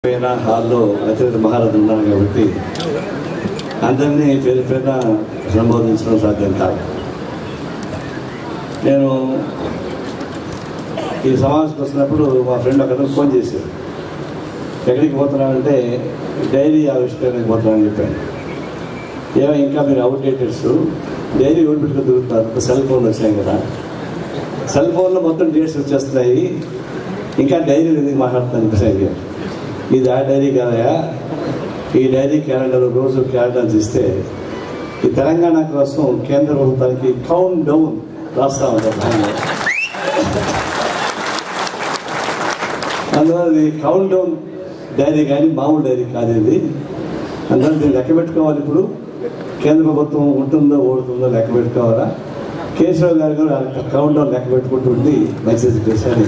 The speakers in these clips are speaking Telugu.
పైన హాల్లో అతిథి మహారాజు ఉన్నారు కాబట్టి అందరినీ పేరు పేరున సంబోధించడం సాధ్యం కాదు నేను ఈ సమావేశంకి వస్తున్నప్పుడు మా ఫ్రెండ్ ఒకరు ఫోన్ చేశారు ఎక్కడికి పోతున్నానంటే డైరీ ఆవిష్కరణకి పోతున్నానని చెప్పాను ఏమో ఇంకా మీరు అవుట్డేటర్స్ డైరీ ఎవరు పెట్టుకుని తిరుగుతున్నారు సెల్ ఫోన్లు వచ్చాయి కదా సెల్ ఫోన్లో మొత్తం డేట్స్ వచ్చేస్తున్నాయి ఇంకా డైరీ ఎందుకు మాట్లాడుతున్నాను చెప్పేసి ఇది ఆ డైరీ కాదయా ఈ డైరీ క్యాలెండర్ రోజు క్యాలెండర్ ఇస్తే ఈ తెలంగాణ కోసం కేంద్ర ప్రభుత్వానికి కౌంట్ డౌన్ రాస్తా ఉంటారు దాన్ని. అందువల్ల ఇది కౌంట్ డౌన్ డైరీ కానీ మామూలు డైరీ కాదు ఇది అందువల్ల దీన్ని లెక్క పెట్టుకోవాలి ఇప్పుడు కేంద్ర ప్రభుత్వం ఉంటుందో ఓడుతుందో లెక్క పెట్టుకోవాలా కేశవ్ గారు కూడా కౌంట్ డౌన్ లెక్క పెట్టుకుంటుండి మెసేజ్ చేశాను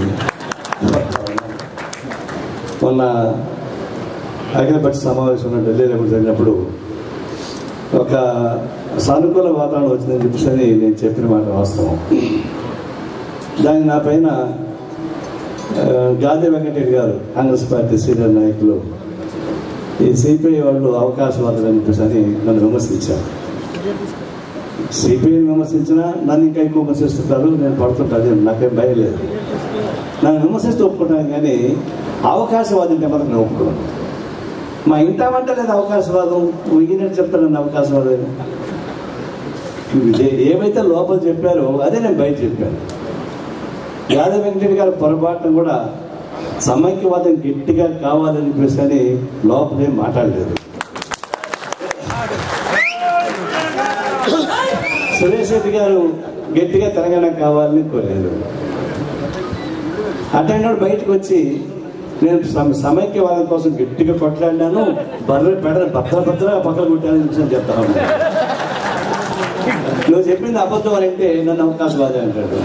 మొన్న అఖిలపక్ష సమావేశం ఢిల్లీలో కూడా జరిగినప్పుడు ఒక సానుకూల వాతావరణం వచ్చిందని చెప్పేసి అని నేను చెప్పిన మాట వాస్తవం దానికి నా పైన ఆ, గాంధీ వెంకటరెడ్డి గారు కాంగ్రెస్ పార్టీ సీనియర్ నాయకులు ఈ సిపిఐ వాళ్ళు అవకాశవాదులు అని చెప్పేసి అని నన్ను విమర్శించారు సిపిఐని విమర్శించినా నన్ను ఇంకా ఎక్కువ విమర్శిస్తుంటారు నేను పడుతుంటాను నాకేం భయం లేదు నన్ను విమర్శిస్తూ ఒప్పుకుంటాను కానీ అవకాశవాది అంటే మాత్రం నేను ఒప్పుకోను మా ఇంట వంట లేదు అవకాశవాదం ఈయనట్టు చెప్తాను నన్ను అవకాశవాదం ఏ- ఏమైతే లోపల చెప్పారో అదే నేను బయట చెప్పాను యాదవ్ వెంకటరెడ్డి గారు పొరపాటున కూడా సమైక్యవాదం గట్టిగా కావాలని చెప్పేసి అని లోపలే మాట్లాడలేదు సురేష్ రెడ్డి గారు గట్టిగా తెలంగాణ కావాలని కోరారు అటైనాడు బయటకు వచ్చి నేను సమ- సమైక్యవాదం కోసం గట్టిగా కొట్లాడినాను బర్రె పెడ భద్ర భద్ర పక్కన కొట్టానని చెప్పి చెప్తా ఉన్నాను నువ్వు చెప్పింది అబద్ధం అని అంటే నన్ను అవకాశవాది అంటాడు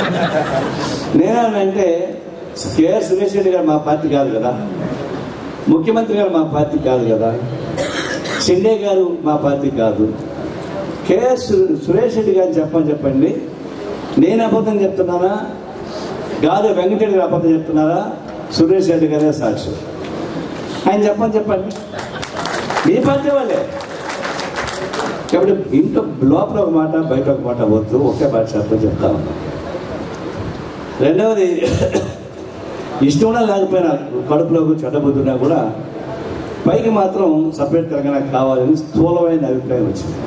నేనంటే కేఆర్ సురేష్ రెడ్డి గారు మా పార్టీ కాదు కదా ముఖ్యమంత్రి గారు మా పార్టీ కాదు కదా షిండే గారు మా పార్టీ కాదు కేఎస్ సు- సురేష్ రెడ్డి గారిని చెప్పని చెప్పండి నేను అబద్ధం చెప్తున్నానా గాలి వెంకటరెడ్డి గారు అబద్ధం చెప్తున్నారా సురేష్ రెడ్డి గారే సాక్షి ఆయన చెప్పని చెప్పండి మీ పార్టీ వాళ్ళే కాబట్టి ఇంట్లో లోపల ఒక మాట బయట ఒక మాట వద్దు ఒకే మాట చెప్పని చెప్తా ఉన్నా రెండవది ఇష్టం ఉన్నా లేకపోయినా కడుపులోకి చెడ్డబుద్దున్నా కూడా పైకి మాత్రం సపరేట్ తెలంగాణ కావాలని స్థూలమైన అభిప్రాయం వచ్చింది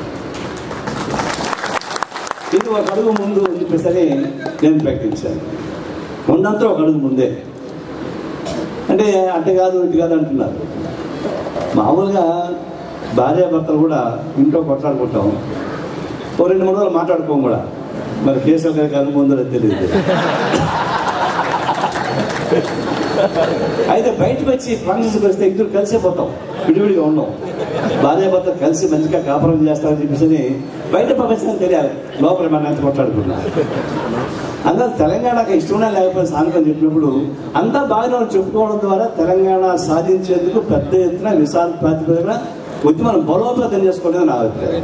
ఇది ఒక అడుగు ముందు అని చెప్పేసి నేను ప్రకటించాను ఉన్నంతా ఒక అడుగు ముందే అంటే అట్ట కాదు ఇటు కాదు అంటున్నారు మామూలుగా భార్యాభర్తలు కూడా ఇంట్లో కొట్లాడుకుంటాం ఓ రెండు మూడు రోజులు మాట్లాడుకోం కూడా మరి కేశవ్ గారికి అనుకుందో తెలియదు అయితే బయటకు వచ్చి ఫంక్షన్స్కి వస్తే ఇద్దరు కలిసే పోతాం విడివిడిగా ఉన్నాం భార్యాభర్త కలిసి మంచిగా కాపురం చేస్తారని చెప్పేసి బయట ప్రపంచం తెలియాలి లోపల మన ఎంత కొట్లాడుకున్నా అందరూ తెలంగాణకు ఇష్టమైనా లేకపోతే సానుకం చెప్పినప్పుడు అంతా బాగానే ఉంది చెప్పుకోవడం ద్వారా తెలంగాణ సాధించేందుకు పెద్ద ఎత్తున విశాల ప్రాతిపదికన ఉద్యమం బలోపేతం చేసుకోవడం నా అభిప్రాయం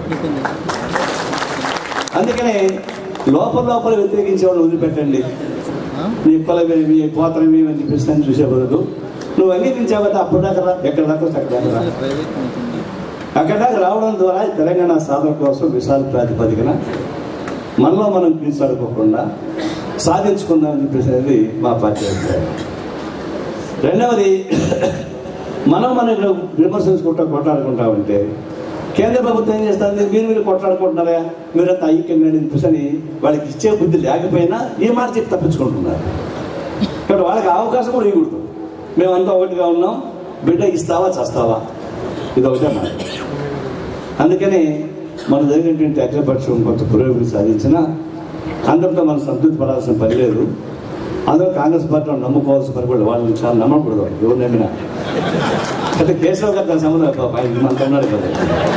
అందుకనే లోపల లోపల వ్యతిరేకించే వాళ్ళని వదిలిపెట్టండి నీ కులమేమి పోతనమేమి అని చెప్పేసి అని చూసే బదులు నువ్వు అంగీకరించావు కదా అప్పుడు దాకా రా ఎక్కడ దాకా వస్తే అక్కడ దాకా రా అక్కడ దాకా రావడం ద్వారా ఈ తెలంగాణ సాధన కోసం విశాల ప్రాతిపదికన మనలో మనం తీర్చాడుకోకుండా సాధించుకుందామని చెప్పేసి అనేది మా పార్టీ అభిప్రాయం రెండవది మనం మనం ఇక్కడ విమర్శించుకుంటా కొట్లాడుకుంటా ఉంటే కేంద్ర ప్రభుత్వం ఏం చేస్తుంది మీరు మీరు కొట్లాడుకుంటున్నారా మీరంతా ఐక్యంగా చెప్పేసి అని వాళ్ళకి ఇచ్చే బుద్ధి లేకపోయినా ఈ మాట చెప్పి తప్పించుకుంటున్నారు కాబట్టి వాళ్ళకి అవకాశం కూడా ఇవ్వకూడదు మేమంతా ఒకటిగా ఉన్నాం బిడ్డ ఇస్తావా చేస్తావా ఇది ఒకటే మాట అందుకని మన జరిగినటువంటి అఖిలపక్షం కొంత పురోగతి సాధించిన అందరితో మనం సంతృప్తి పడాల్సిన పని లేదు అందరూ కాంగ్రెస్ పార్టీలో నమ్ముకోవాల్సిన పని కూడా వాళ్ళని చాలా నమ్మకూడదు ఎవరు నమ్మినా అంటే కేశవ్ గారు దాని సంబంధం పాప ఆయన మనతో ఉన్నాడు కదా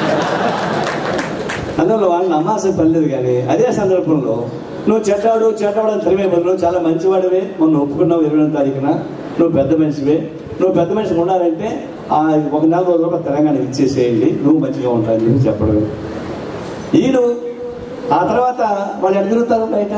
అందువల్ల వాళ్ళని నమ్మాల్సిన పని లేదు కానీ అదే సందర్భంలో నువ్వు చెడ్డాడు చెడ్డాడు అని తరిమే బదులు చాలా మంచివాడివే మొన్న ఒప్పుకున్నావు ఇరవై తారీఖున నువ్వు పెద్ద మనిషివే నువ్వు పెద్ద మనిషి ఉండాలంటే ఆ ఒక నెల రోజుల్లో తెలంగాణ ఇచ్చేసేయండి నువ్వు మంచిగా ఉంటాయని చెప్పి చెప్పడం ఈయన ఆ తర్వాత వాళ్ళు ఎక్కడ తిరుగుతారు బయట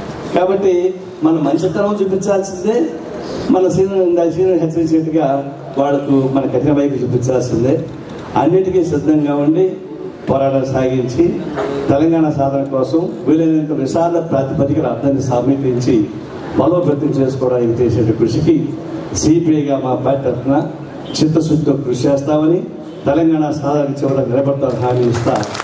కాబట్టి మన మనిషితనం చూపించాల్సిందే మన సీనియర్ ఇందాక సీనియర్ హెచ్చరించినట్టుగా వాళ్ళకు మన కఠిన వైపు చూపించాల్సిందే అన్నిటికీ సిద్ధంగా ఉండి పోరాటం సాగించి తెలంగాణ సాధన కోసం వీలైనంత విశాల ప్రాతిపదికన అర్థాన్ని సమీకరించి బలోపేతం చేసుకోవడానికి చేసే కృషికి సిపిఐగా మా పార్టీ తరఫున చిత్తశుద్ధితో కృషి చేస్తామని తెలంగాణ సాధన చివర నిలబడతామని హామీ ఇస్తా